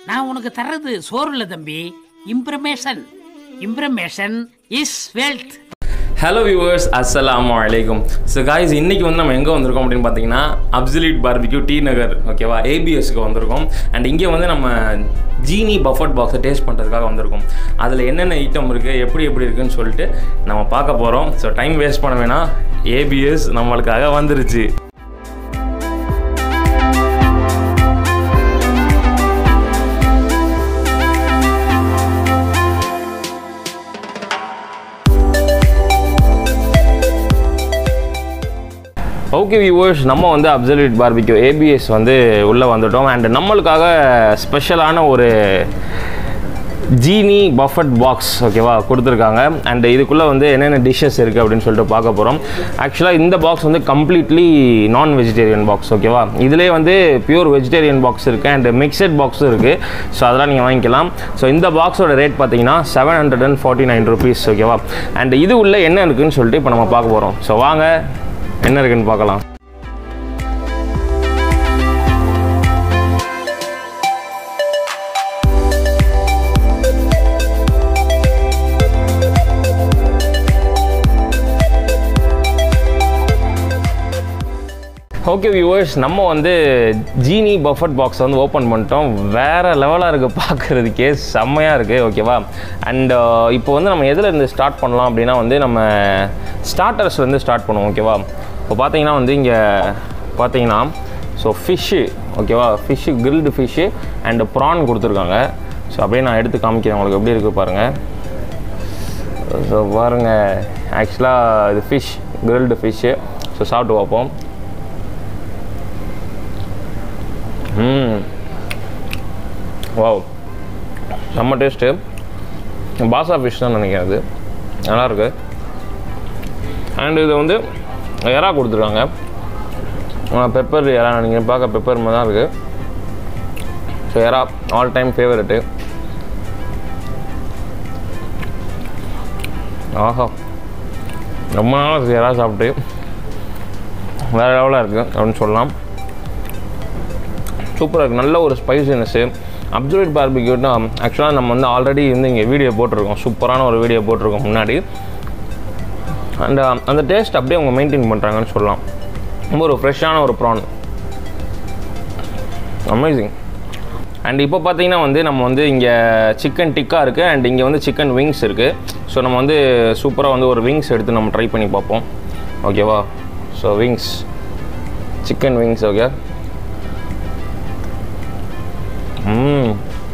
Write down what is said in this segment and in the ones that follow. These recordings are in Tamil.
நான் உனக்கு தர்றது சோறு இல்ல தம்பி information information is wealth hello viewers அஸ்ஸலாமு அலைக்கும் ஸோ காய்ஸ் இன்றைக்கி வந்து நம்ம எங்கே வந்திருக்கோம் அப்படின்னு பார்த்தீங்கன்னா அப்சல்யூட் பார்பிக்யூ டி நகர் ஓகேவா ஏபிஎஸ்க்கு வந்திருக்கோம் அண்ட் இங்கே வந்து நம்ம ஜீனி பஃபட் பாக்ஸை டேஸ்ட் பண்ணுறதுக்காக வந்திருக்கோம் அதில் என்னென்ன ஐட்டம் இருக்குது எப்படி எப்படி இருக்குன்னு சொல்லிட்டு நம்ம பார்க்க போகிறோம் ஸோ டைம் வேஸ்ட் பண்ண வேணாம் ஏபிஎஸ் நம்மளுக்காக வந்துருச்சு ஓகே வியூவர்ஸ் நம்ம வந்து அப்சல்யூட் பார்பிக்யூ ஏபிஎஸ் வந்து உள்ளே வந்துட்டோம் அண்ட் நம்மளுக்காக ஸ்பெஷலான ஒரு ஜீனி பஃபட் பாக்ஸ் ஓகேவா கொடுத்துருக்காங்க அண்ட் இதுக்குள்ளே வந்து என்னென்ன டிஷ்ஷஸ் இருக்குது அப்படின்னு சொல்லிட்டு பார்க்க போகிறோம் ஆக்சுவலாக இந்த பாக்ஸ் வந்து கம்ப்ளீட்லி நான் வெஜிடேரியன் பாக்ஸ் ஓகேவா இதிலே வந்து பியூர் வெஜிடேரியன் பாக்ஸ் இருக்குது அண்ட் மிக்சட் பாக்ஸும் இருக்குது ஸோ அதெல்லாம் நீங்கள் வாங்கிக்கலாம் ஸோ இந்த பாக்ஸோட ரேட் பார்த்தீங்கன்னா seven hundred and forty nine rupees ஓகேவா அண்ட் இது உள்ள என்ன இருக்குன்னு சொல்லிட்டு இப்போ நம்ம பார்க்க போகிறோம் ஸோ வாங்க என்ன இருக்குன்னு பார்க்கலாம் ஓகே வியூவர்ஸ் நம்ம வந்து ஜீனி பஃபட் பாக்ஸ் வந்து ஓப்பன் பண்ணிட்டோம் வேறு லெவலாக இருக்குது பார்க்குறதுக்கே செம்மையாக இருக்குது ஓகேவா அண்ட் இப்போ வந்து நம்ம எதில் இருந்து ஸ்டார்ட் பண்ணலாம் அப்படின்னா வந்து நம்ம ஸ்டார்டர்ஸ் வந்து ஸ்டார்ட் பண்ணுவோம் ஓகேவா இப்போ பார்த்தீங்கன்னா வந்து இங்கே பார்த்தீங்கன்னா ஸோ ஃபிஷ்ஷு ஓகேவா fish grilled fish and prawn கொடுத்துருக்காங்க ஸோ அப்படியே நான் எடுத்து காமிக்கிறேன் உங்களுக்கு எப்படி இருக்குது பாருங்கள் ஸோ பாருங்கள் ஆக்சுவலாக இது ஃபிஷ் கிரில்டு ஃபிஷ்ஷு ஸோ சாப்பிட்டு பார்ப்போம் ம் வாவ் செம்ம டேஸ்ட்டு பாசா ஃபிஷ் தான் நினைக்கிறேன் அது நல்லாயிருக்கு அண்ட் இது வந்து எறா கொடுத்துருக்காங்க பெப்பர் எறா நீங்கள் பார்க்க பெப்பர் மாதிரி தான் இருக்குது ஸோ எறா ஆல் டைம் ஃபேவரெட்டு ஆஹா ரொம்ப நாள் எறா சாப்பிட்டு வேறு லெவலாக இருக்குது அப்படின்னு சொல்லலாம் சூப்பராக இருக்குது நல்ல ஒரு ஸ்பைசினஸ்ஸு அப்சல்யூட் பார்பிக்யூட்னா ஆக்சுவலாக நம்ம வந்து ஆல்ரெடி வந்து இங்கே வீடியோ போட்டிருக்கோம் சூப்பரான ஒரு வீடியோ போட்டிருக்கோம் முன்னாடி அண்ட் அந்த டேஸ்ட் அப்படியே அவங்க மெயின்டைன் பண்ணுறாங்கன்னு சொல்லலாம் ரொம்ப ஒரு ஃப்ரெஷ்ஷான ஒரு ப்ரான் அமேசிங் அண்ட் இப்போ பார்த்தீங்கன்னா வந்து நம்ம வந்து இங்கே சிக்கன் டிக்கா இருக்குது அண்ட் இங்கே வந்து சிக்கன் விங்ஸ் இருக்குது ஸோ நம்ம வந்து சூப்பராக வந்து ஒரு விங்ஸ் எடுத்து நம்ம ட்ரை பண்ணி பார்ப்போம் ஓகேவா so wings chicken wings okay ம்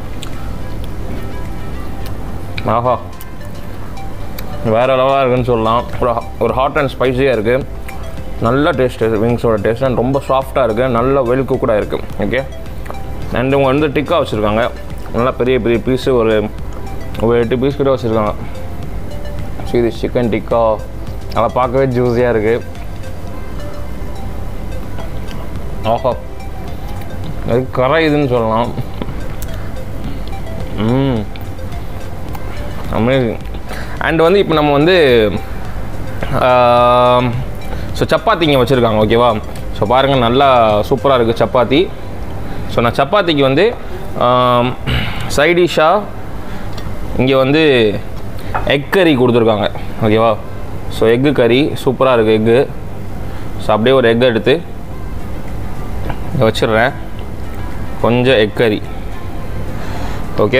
ஆஹா வேறு லெவலாக இருக்குன்னு சொல்லலாம் ஒரு ஒரு ஹாட் அண்ட் ஸ்பைஸியாக இருக்குது நல்ல டேஸ்ட் விங்ஸோட டேஸ்ட் அண்ட் ரொம்ப சாஃப்டாக இருக்குது நல்ல வெளுக்கு கூட இருக்குது ஓகே அண்ட் இவங்க வந்து டிக்கா வச்சுருக்காங்க நல்லா பெரிய பெரிய பீஸு ஒரு ஒரு எட்டு பீஸ் கிட்ட வச்சுருக்காங்க ஸோ இது சிக்கன் டிக்கா அதை பார்க்கவே ஜூஸியாக இருக்குது ஆஹா அது கரையுதுன்னு சொல்லலாம் ம் அமேசிங் அண்ட் வந்து இப்போ நம்ம வந்து ஸோ சப்பாத்தி இங்கே வச்சுருக்காங்க ஓகேவா ஸோ பாருங்கள் நல்லா சூப்பராக இருக்குது சப்பாத்தி ஸோ நான் சப்பாத்திக்கு வந்து சைடிஷாக இங்கே வந்து எக் கறி கொடுத்துருக்காங்க ஓகேவா ஸோ எக்கு கறி சூப்பராக இருக்குது எக்கு ஸோ அப்படியே ஒரு எக் எடுத்து இங்கே வச்சிடுறேன் கொஞ்சம் எக் கறி ஓகே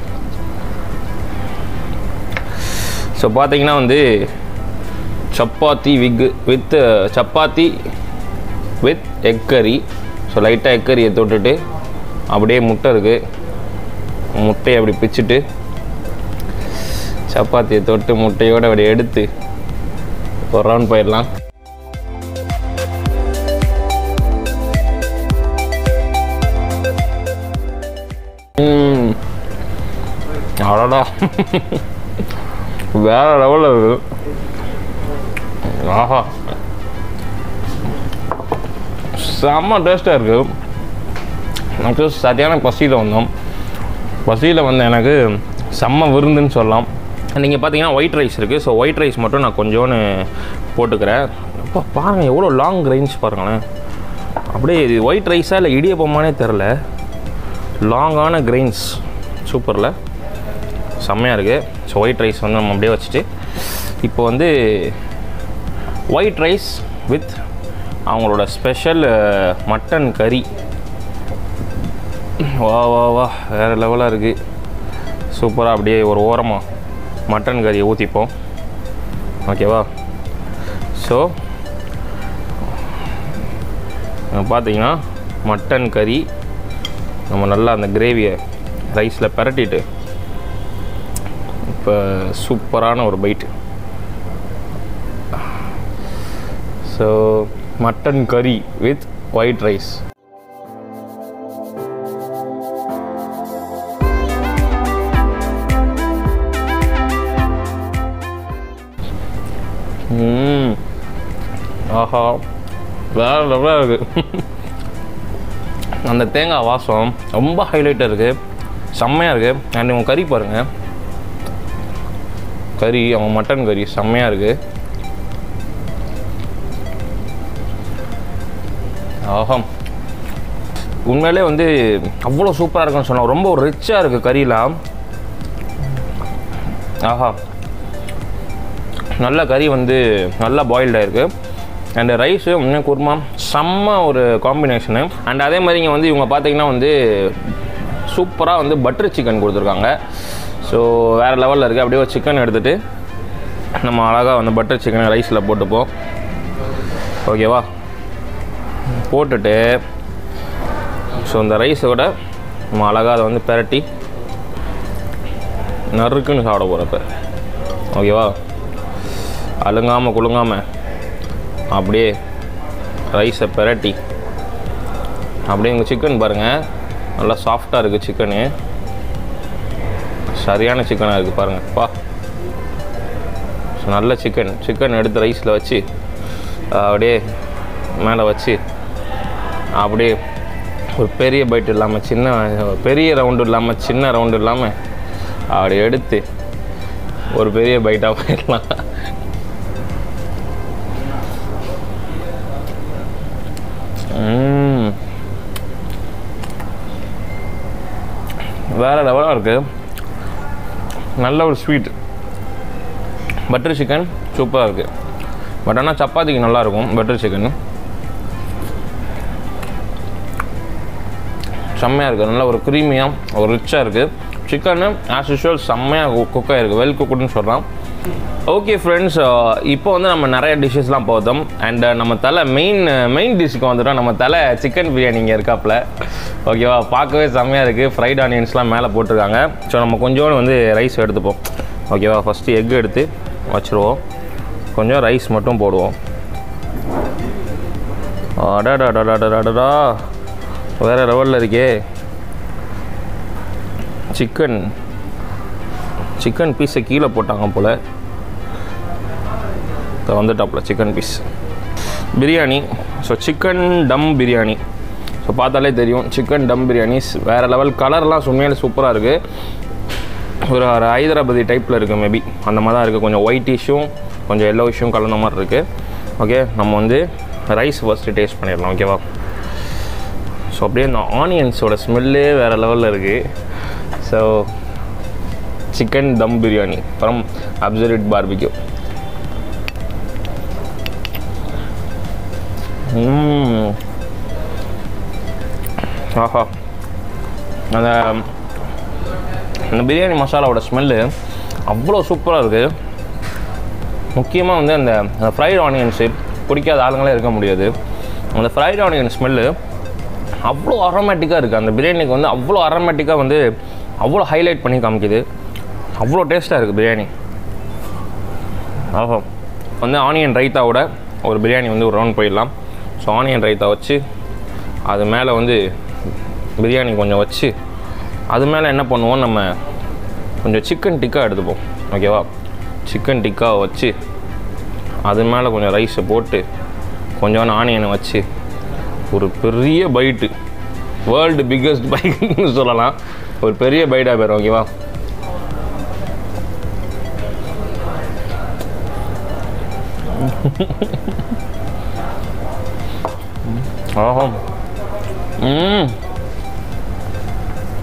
ஸோ பார்த்தீங்கன்னா வந்து சப்பாத்தி விக் with chapati with egg curry so லைட்டாக எக் கறியை தொட்டுட்டு அப்படியே முட்டை இருக்குது முட்டையை அப்படி பிச்சுட்டு சப்பாத்தியை தொட்டு முட்டையோடு அப்படி எடுத்து ஒரு ரவுண்ட் போயிடலாம் அடடா வேற லெவலில் இருக்கு ஆஹா செம்ம டேஸ்ட்டாக இருக்குது எனக்கு சரியான பசியில் வந்தோம் பசியில் வந்து எனக்கு செம்ம விருந்துன்னு சொல்லலாம் நீங்கள் பார்த்தீங்கன்னா ஒயிட் ரைஸ் இருக்குது ஸோ ஒயிட் ரைஸ் மட்டும் நான் கொஞ்சோன்னு போட்டுக்கிறேன் அப்பா பாருங்கள் எவ்வளோ லாங் ரேஞ்ச் பாருங்களேன் அப்படியே இது ஒயிட் ரைஸாக இல்லை இடியப்பமானே தெரில லாங்கான கிரெயின்ஸ் சூப்பரில் செம்மையாக இருக்குது ஸோ ஒயிட் ரைஸ் வந்து நம்ம அப்படியே வச்சுட்டு இப்போ வந்து ஒயிட் ரைஸ் வித் அவங்களோட ஸ்பெஷல் மட்டன் கறி வா வா வா வேறு லெவலாக இருக்குது சூப்பராக அப்படியே ஒரு ஓரமாக மட்டன் கறியை ஊற்றிப்போம் ஓகேவா ஸோ பார்த்தீங்கன்னா மட்டன் கறி நம்ம நல்லா அந்த கிரேவியை ரைஸில் பிரட்டிட்டு இப்போ சூப்பரான ஒரு bite so mutton curry with white rice ம் ஆஹா வேற லெவலாக இருக்குது அந்த தேங்காய் வாசம் ரொம்ப ஹைலைட்டாக இருக்குது செம்மையாக இருக்குது அண்ட் உங்கள் கறி பாருங்கள் கறி அவங்க மட்டன் கறி செம்மையாக இருக்குது ஆஹா உண்மையிலே வந்து அவ்வளோ சூப்பராக இருக்குன்னு சொன்னோம் ரொம்ப ரிச்சாக இருக்குது கறியெலாம் ஆஹா நல்ல கறி வந்து நல்லா பாயில்டாக இருக்குது அண்ட் ரைஸு இன்னும் குருமா செம்ம ஒரு காம்பினேஷனு அண்ட் அதே மாதிரி இங்கே வந்து இவங்க பார்த்தீங்கன்னா வந்து சூப்பராக வந்து பட்டர் சிக்கன் கொடுத்துருக்காங்க ஸோ வேறு லெவலில் இருக்குது அப்படியே ஒரு சிக்கன் எடுத்துகிட்டு நம்ம அழகாக வந்து பட்டர் சிக்கனை ரைஸில் போட்டுப்போம் ஓகேவா போட்டுட்டு ஸோ இந்த ரைஸோட நம்ம அழகாக அதை வந்து பெரட்டி நறுக்குன்னு சாப்பிட போகிறப்ப ஓகேவா அழுங்காமல் குலுங்காமல் அப்படியே ரைஸை பெரட்டி அப்படியே உங்கள் சிக்கன் பாருங்கள் நல்லா சாஃப்டாக இருக்குது சிக்கனு சரியான சிக்கனாக இருக்குது பாருங்கள் பா ஸோ நல்ல சிக்கன் சிக்கன் எடுத்து ரைஸில் வச்சு அப்படியே மேலே வச்சு அப்படியே ஒரு பெரிய பைட் இல்லாமல் சின்ன பெரிய ரவுண்டு இல்லாமல் சின்ன ரவுண்டு இல்லாமல் அப்படி எடுத்து ஒரு பெரிய பைட்டாக போயிடலாம் ம். வேற லெவலாக இருக்குது நல்ல ஒரு ஸ்வீட் பட்டர் சிக்கன் சூப்பராக இருக்குது பட் ஆனால் சப்பாத்திக்கு நல்லாயிருக்கும் பட்டர் சிக்கன் செம்மையாக இருக்குது நல்ல ஒரு க்ரீமியாக ஒரு ரிச்சாக இருக்குது சிக்கனு ஆஸ் யூஷுவல் செம்மையாக குக்காக இருக்குது வெல் குக்குன்னு சொல்லலாம் ஓகே ஃப்ரெண்ட்ஸ் இப்போ வந்து நம்ம நிறைய டிஷ்ஷஸ்லாம் பார்த்தோம் அண்ட் நம்ம தலை மெயின் மெயின் டிஷ்ஷுக்கு வந்துட்டோம் நம்ம தலை சிக்கன் பிரியாணி இங்கே இருக்காப்புல ஓகேவா பார்க்கவே செம்மையாக இருக்குது ஃப்ரைட் ஆனியன்ஸ்லாம் மேலே போட்டிருக்காங்க ஸோ நம்ம கொஞ்சோண்டு வந்து ரைஸ் எடுத்துப்போம் ஓகேவா ஃபஸ்ட்டு எக் எடுத்து வச்சுருவோம் கொஞ்சம் ரைஸ் மட்டும் போடுவோம் அடாடாடாடாடாடா வேறு லெவலில் இருக்கே சிக்கன் சிக்கன் பீஸை கீழே போட்டாங்க போல் இப்போ வந்துட்டாப்புல chicken piece biryani so chicken dum biryani so பார்த்தாலே தெரியும் சிக்கன் டம் பிரியாணிஸ் வேறு லெவல் கலர்லாம் உண்மையிலே சூப்பராக இருக்குது ஒரு ஒரு ஹைதராபாதி டைப்பில் இருக்குது மேபி அந்த மாதிரி தான் இருக்குது கொஞ்சம் ஒயிட்டிஷும் கொஞ்சம் எல்லோயிஷும் கலந்த மாதிரி இருக்குது ஓகே நம்ம வந்து ரைஸ் ஃபஸ்ட்டு டேஸ்ட் பண்ணிடலாம் ஓகேவா ஸோ அப்படியே இந்த ஆனியன்ஸோட ஸ்மெல்லே வேறு லெவலில் இருக்குது so chicken dum biryani from Absolute Barbeque ஆஹா அந்த அந்த பிரியாணி மசாலாவோட ஸ்மெல்லு அவ்வளோ சூப்பராக இருக்குது முக்கியமாக வந்து அந்த ஃப்ரைட் ஆனியன்ஸு பிடிக்காத ஆளுங்களே இருக்க முடியாது அந்த ஃப்ரைட் ஆனியன் ஸ்மெல்லு அவ்வளோ அரோமேட்டிக்காக இருக்குது அந்த பிரியாணிக்கு வந்து அவ்வளோ அரோமேட்டிக்காக வந்து அவ்வளோ ஹைலைட் பண்ணி காமிக்குது அவ்வளோ டேஸ்ட்டாக இருக்குது பிரியாணி ஆஹா வந்து ஆனியன் ரைத்தாவோட ஒரு பிரியாணி வந்து ஒரு ரவுண்ட் போயிடலாம் ஸோ ஆனியன் ரைத்தா வச்சு அது மேலே வந்து பிரியாணி கொஞ்சம் வச்சு அது மேலே என்ன பண்ணுவோம் நம்ம கொஞ்சம் சிக்கன் டிக்கா எடுத்துப்போம் ஓகேவா சிக்கன் டிக்கா வச்சு அது மேலே கொஞ்சம் ரைஸை போட்டு கொஞ்சோண்டு ஆனியனை வச்சு ஒரு பெரிய பைட்டு வேர்ல்டு பிக்கஸ்ட் பைக்குன்னு சொல்லலாம் ஒரு பெரிய பைட்டாக போயிடும் ஓகேவா ஆஹா ம்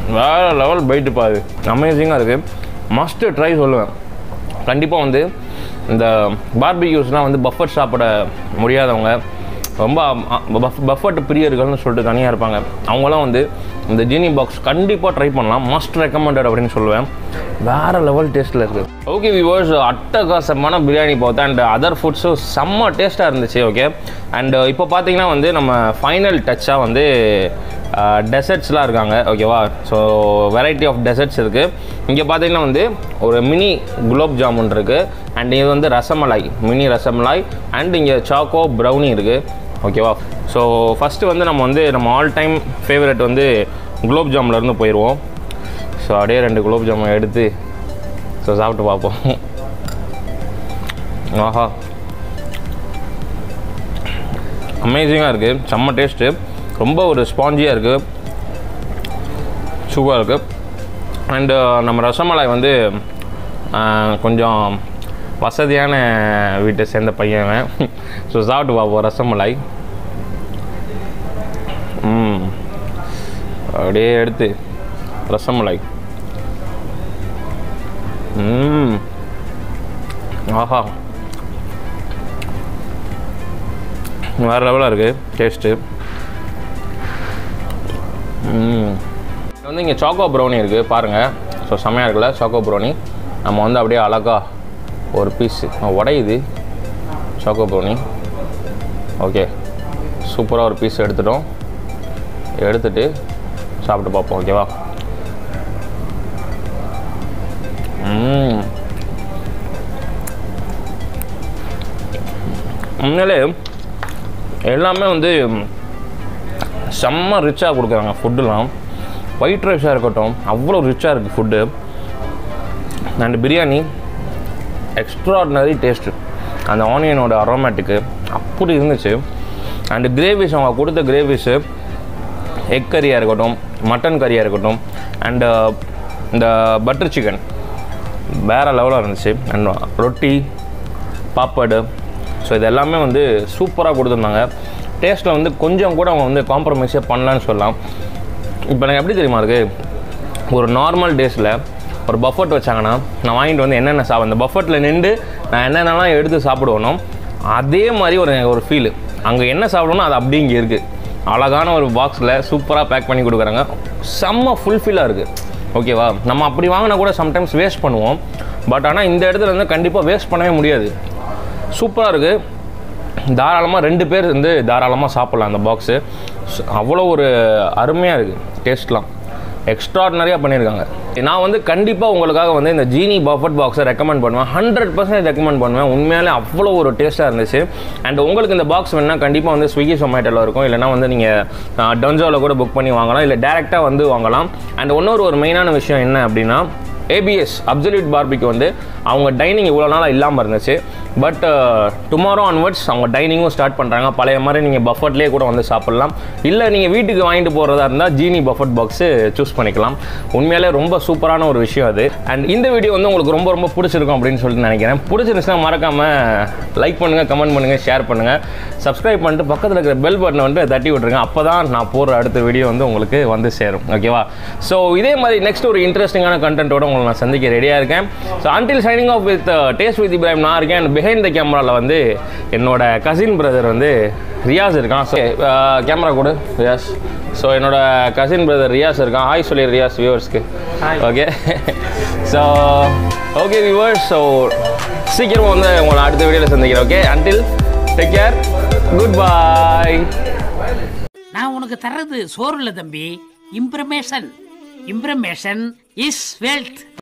வேறு லெவல் பைட்டு பாது அமேசிங்காக இருக்குது மஸ்ட்டு ட்ரை சொல்லுவேன் கண்டிப்பாக வந்து இந்த பார்பிக்யூஸ்லாம் வந்து பஃபட் சாப்பிட முடியாதவங்க ரொம்ப பஃபட் பிரியர்கள்னு சொல்லிட்டு தனியாக இருப்பாங்க அவங்களாம் வந்து இந்த ஜீனி பாக்ஸ் கண்டிப்பாக ட்ரை பண்ணலாம் மஸ்ட் ரெக்கமெண்டட் அப்படின்னு சொல்லுவேன் வேறு லெவல் டேஸ்ட்டில் இருக்குது ஓகே விவர்ஸ் அட்டகாசமான பிரியாணி பார்த்தேன் அண்ட் அதர் ஃபுட்ஸும் செம்ம டேஸ்ட்டாக இருந்துச்சு ஓகே அண்ட் இப்போ பார்த்தீங்கன்னா வந்து நம்ம ஃபைனல் டச்சாக வந்து டெசர்ட்ஸ்லாம் இருக்காங்க ஓகேவா ஸோ வெரைட்டி ஆஃப் டெசர்ட்ஸ் இருக்குது இங்கே பார்த்தீங்கன்னா வந்து ஒரு மினி குலோப் ஜாமுன் இருக்குது அண்ட் இது வந்து ரசமலாய் மினி ரசமலாய் அண்ட் இங்கே சாக்கோ ப்ரௌனி இருக்குது ஓகேவா ஸோ ஃபஸ்ட்டு வந்து நம்ம வந்து நம்ம ஆல் டைம் ஃபேவரட் வந்து குலோப் ஜாமுன்லேருந்து போயிடுவோம் ஸோ அப்படியே ரெண்டு குலோப் ஜாமுன் எடுத்து ஸோ சாப்பிட்டு பார்ப்போம் ஆஹா அமேசிங்காக இருக்குது செம்ம டேஸ்ட்டு ரொம்ப ஒரு ஸ்பாஞ்சியாக இருக்குது சூப்பராக இருக்குது அண்டு நம்ம ரசமலாய் வந்து ஆஹ், கொஞ்சம் வசதியான வீட்டை சேர்ந்த பையன் ஸோ சாப்பிட்டு பார்ப்போம் ரசமலாய் ம் அப்படியே எடுத்து ரசமலாய் ம் ஆஹா வேறு லெவலாக இருக்குது டேஸ்ட்டு வந்து இங்கே சாக்கோ ப்ரௌனி இருக்குது பாருங்கள் ஸோ செம்மையாக இருக்குல்ல சாக்கோ ப்ரௌனி நம்ம வந்து அப்படியே அழகா ஒரு பீஸ் உடையுது சாக்கோ ப்ரௌனி ஓகே சூப்பராக ஒரு பீஸ் எடுத்துட்டோம் எடுத்துட்டு சாப்பிட்டு பார்ப்போம் ஓகேவா ம் உண்மையிலே எல்லாமே வந்து செம்ம ரிச்சாக கொடுக்குறாங்க ஃபுட்டுலாம் ஒயிட் ரைஸாக இருக்கட்டும் அவ்வளோ ரிச்சாக இருக்குது food and biryani extraordinary taste அந்த ஆனியனோட அரோமேட்டிக்கு அப்படி இருந்துச்சு அண்டு கிரேவிஸ் அவங்க கொடுத்த கிரேவிஸு எக் கறியாக இருக்கட்டும் மட்டன் கறியாக இருக்கட்டும் அண்டு இந்த பட்டர் சிக்கன் வேறு லெவலாக இருந்துச்சு அண்ட் ரொட்டி பாப்பாடு ஸோ இது எல்லாமே வந்து சூப்பராக கொடுத்துருந்தாங்க டேஸ்ட்டில் வந்து கொஞ்சம் கூட அவங்க வந்து காம்ப்ரமைஸே பண்ணலான்னு சொல்லலாம் இப்போ எனக்கு எப்படி தெரியுமா இருக்குது ஒரு நார்மல் டேஸில் ஒரு பஃபட் வச்சாங்கன்னா நான் வாங்கிட்டு வந்து என்னென்ன சாப்பிட அந்த பஃபட்டில் நின்று நான் என்னென்னலாம் எடுத்து சாப்பிடுவேனோ அதே மாதிரி ஒரு ஒரு ஃபீலு அங்கே என்ன சாப்பிடணும் அது அப்படி இங்கே இருக்குது அழகான ஒரு பாக்ஸில் சூப்பராக பேக் பண்ணி கொடுக்குறாங்க செம்ம ஃபுல்ஃபில்லாக இருக்குது ஓகேவா நம்ம அப்படி வாங்கினா கூட சம்டைம்ஸ் வேஸ்ட் பண்ணுவோம் பட் ஆனால் இந்த இடத்துல வந்து கண்டிப்பாக வேஸ்ட் பண்ணவே முடியாது சூப்பராக இருக்குது தாராளமாக ரெண்டு பேர் வந்து தாராளமாக சாப்பிட்லாம் அந்த பாக்ஸு அவ்வளோ ஒரு அருமையாக இருக்குது டேஸ்ட்லாம் எக்ஸ்ட்ராடினரியாக பண்ணியிருக்காங்க நான் வந்து கண்டிப்பாக உங்களுக்காக வந்து இந்த ஜீனி பஃபட் பாக்ஸை ரெக்கமெண்ட் பண்ணுவேன் ஹண்ட்ரட் பர்சன்ட் ரெக்கமெண்ட் பண்ணுவேன் உண்மையாலே அவ்வளோ ஒரு டேஸ்ட்டாக இருந்துச்சு அண்ட் உங்களுக்கு இந்த பாக்ஸ் வேணால் கண்டிப்பாக வந்து ஸ்விக்கி சொமேட்டோவில் இருக்கும் இல்லைனா வந்து நீங்கள் டொன்ஜோவில் கூட புக் பண்ணி வாங்கலாம் இல்லை டேரெக்டாக வந்து வாங்கலாம் அண்ட் இன்னொரு ஒரு மெயினான விஷயம் என்ன அப்படின்னா ஏபிஎஸ் அப்சல்யூட் பார்பிக்கு வந்து அவங்க டைனிங் இவ்வளோ நாளாக இல்லாமல் இருந்துச்சு பட் டுமாரோ ஆன்வர்ட்ஸ் அவங்க டைனிங்கும் ஸ்டார்ட் பண்ணுறாங்க பழைய மாதிரி நீங்கள் பஃபட்லேயே கூட வந்து சாப்பிட்லாம் இல்லை நீங்கள் வீட்டுக்கு வாங்கிட்டு போகிறதா இருந்தால் ஜீனி பஃபட் பாக்ஸு சூஸ் பண்ணிக்கலாம் உண்மையிலே ரொம்ப சூப்பரான ஒரு விஷயம் அது அண்ட் இந்த வீடியோ வந்து உங்களுக்கு ரொம்ப ரொம்ப பிடிச்சிருக்கும் அப்படின்னு சொல்லிட்டு நினைக்கிறேன் பிடிச்சிருந்துச்சுன்னா மறக்காமல் லைக் பண்ணுங்கள் கமெண்ட் பண்ணுங்கள் ஷேர் பண்ணுங்கள் சப்ஸ்கிரைப் பண்ணிட்டு பக்கத்தில் இருக்கிற பெல் பட்டனை வந்து தட்டி விட்ருங்க அப்போ தான் நான் போடுற அடுத்த வீடியோ வந்து உங்களுக்கு வந்து சேரும் ஓகேவா ஸோ இதே மாதிரி நெக்ஸ்ட் ஒரு இன்ட்ரெஸ்டிங்கான கண்டென்ட்டோட உங்களை நான் சந்திக்க ரெடியாக இருக்கேன் so until signing off with taste with Ibrahim நான் இருக்கேன் அண்ட் பிஹைண்ட் த கேமராவில் வந்து என்னோட கசின் பிரதர் வந்து ரியாஸ் இருக்கான் ஸோ கேமரா கொடு ரியாஸ் ஸோ என்னோட கசின் பிரதர் ரியாஸ் இருக்கான் ஹாய் சொல்லி ரியாஸ் வியூவர்ஸ்க்கு okay so okay viewers so சீக்கிரமாக வந்து உங்களை அடுத்த வீடியோவில் சந்திக்கிறேன் okay until take care good bye நான் உனக்கு தர்றது சோறு இல்ல தம்பி இம்ப்ரமேஷன் இம்ப்ரமேஷன் இஸ் வெல்த்